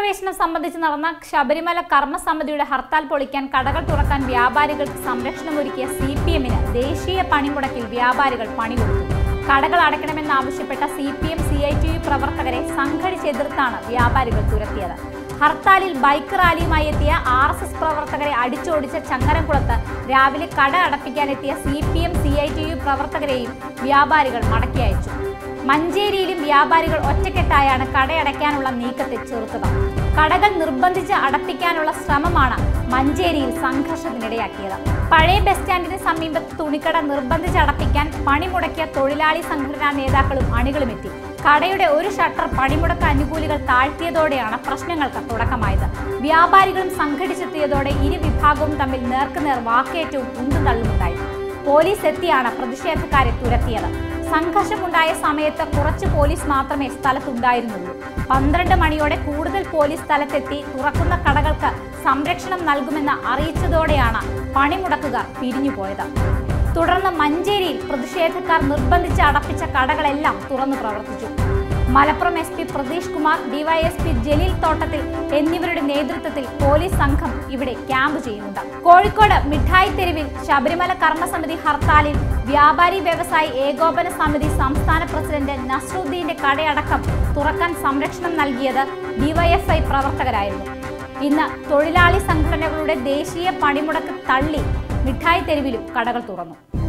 ക്ഷേത്രപ്രവേശനം സംബന്ധിച്ച് നടന്ന ശബരിമല കർമ്മസമിതിയുടെ ഹർത്താൽ പൊളിക്കാൻ കടകൾ തുറക്കാൻ വ്യാപാരികൾക്ക് സംരക്ഷണമൊരുക്കിയ സി പി എമ്മിന് ദേശീയ പണിമുടക്കിൽ വ്യാപാരികൾ പണികൊടുത്തു കടകൾ അടയ്ക്കണമെന്നാവശ്യപ്പെട്ട C P M C I T U പ്രവർത്തകരെ സംഘടിച്ചെതിർത്താണ് വ്യാപാരികൾ തുരത്തിയത് ഹർത്താലിൽ ബൈക്ക് റാലിയുമായി എത്തിയ ആർ എസ് എസ് പ്രവർത്തകരെ അടിച്ചോടിച്ച ചങ്ങരംകുളത്ത് രാവിലെ കട അടപ്പിക്കാനെത്തിയ C P M C I T U പ്രവർത്തകരെയും വ്യാപാരികൾ മടക്കി അയച്ചു മഞ്ചേരിയിലും വ്യാപാരികൾ ഒറ്റക്കെട്ടായാണ് കടയടയ്ക്കാനുള്ള നീക്കത്തെ ചെറുത്തത് കടകൾ നിർബന്ധിച്ച് അടപ്പിക്കാനുള്ള ശ്രമമാണ് മഞ്ചേരിയിൽ സംഘർഷത്തിനിടയാക്കിയത് പഴയ ബസ് സ്റ്റാൻഡിന് സമീപത്ത് തുണിക്കട നിർബന്ധിച്ച് അടപ്പിക്കാൻ പണിമുടക്കിയ തൊഴിലാളി സംഘടനാ നേതാക്കളും അണികളും എത്തി കടയുടെ ഒരു ഷട്ടർ പണിമുടക്ക് അനുകൂലികൾ താഴ്ത്തിയതോടെയാണ് പ്രശ്നങ്ങൾക്ക് തുടക്കമായത് വ്യാപാരികളും സംഘടിച്ചെത്തിയതോടെ ഇരു വിഭാഗവും തമ്മിൽ നേർക്കുനേർ വാക്കേറ്റവും ഉന്തുതള്ളുമുണ്ടായി പോലീസ് എത്തിയാണ് പ്രതിഷേധക്കാരെ തുരത്തിയത് സംഘർഷമുണ്ടായ സമയത്ത് കുറച്ച് പോലീസ് മാത്രമേ സ്ഥലത്തുണ്ടായിരുന്നുള്ളൂ പന്ത്രണ്ട് മണിയോടെ കൂടുതൽ പോലീസ് സ്ഥലത്തെത്തി തുറക്കുന്ന കടകൾക്ക് സംരക്ഷണം നൽകുമെന്ന് അറിയിച്ചതോടെയാണ് പണിമുടക്കുകാർ പിരിഞ്ഞുപോയത് തുടർന്ന് മഞ്ചേരിയിൽ പ്രതിഷേധക്കാർ നിർബന്ധിച്ച് അടപ്പിച്ച കടകളെല്ലാം തുറന്നു പ്രവർത്തിച്ചു Malappuram S P Pratheesh Kumar DySP Jaleel Thottathil എന്നിവരുടെ നേതൃത്വത്തിൽ പോലീസ് സംഘം ഇവിടെ ക്യാമ്പ് ചെയ്യുന്നുണ്ട് കോഴിക്കോട് മിഠായി തെരുവിൽ ശബരിമല കർമ്മസമിതി ഹർത്താലിൽ വ്യാപാരി വ്യവസായി ഏകോപന സമിതി സംസ്ഥാന പ്രസിഡന്റ് നസ്രുദ്ദീന്റെ കടയടക്കം തുറക്കാൻ സംരക്ഷണം നൽകിയത് ഡിവൈഎഫ്ഐ പ്രവർത്തകരായിരുന്നു ഇന്ന് തൊഴിലാളി സംഘടനകളുടെ ദേശീയ പണിമുടക്ക് തള്ളി മിഠായി തെരുവിലും കടകൾ തുറന്നു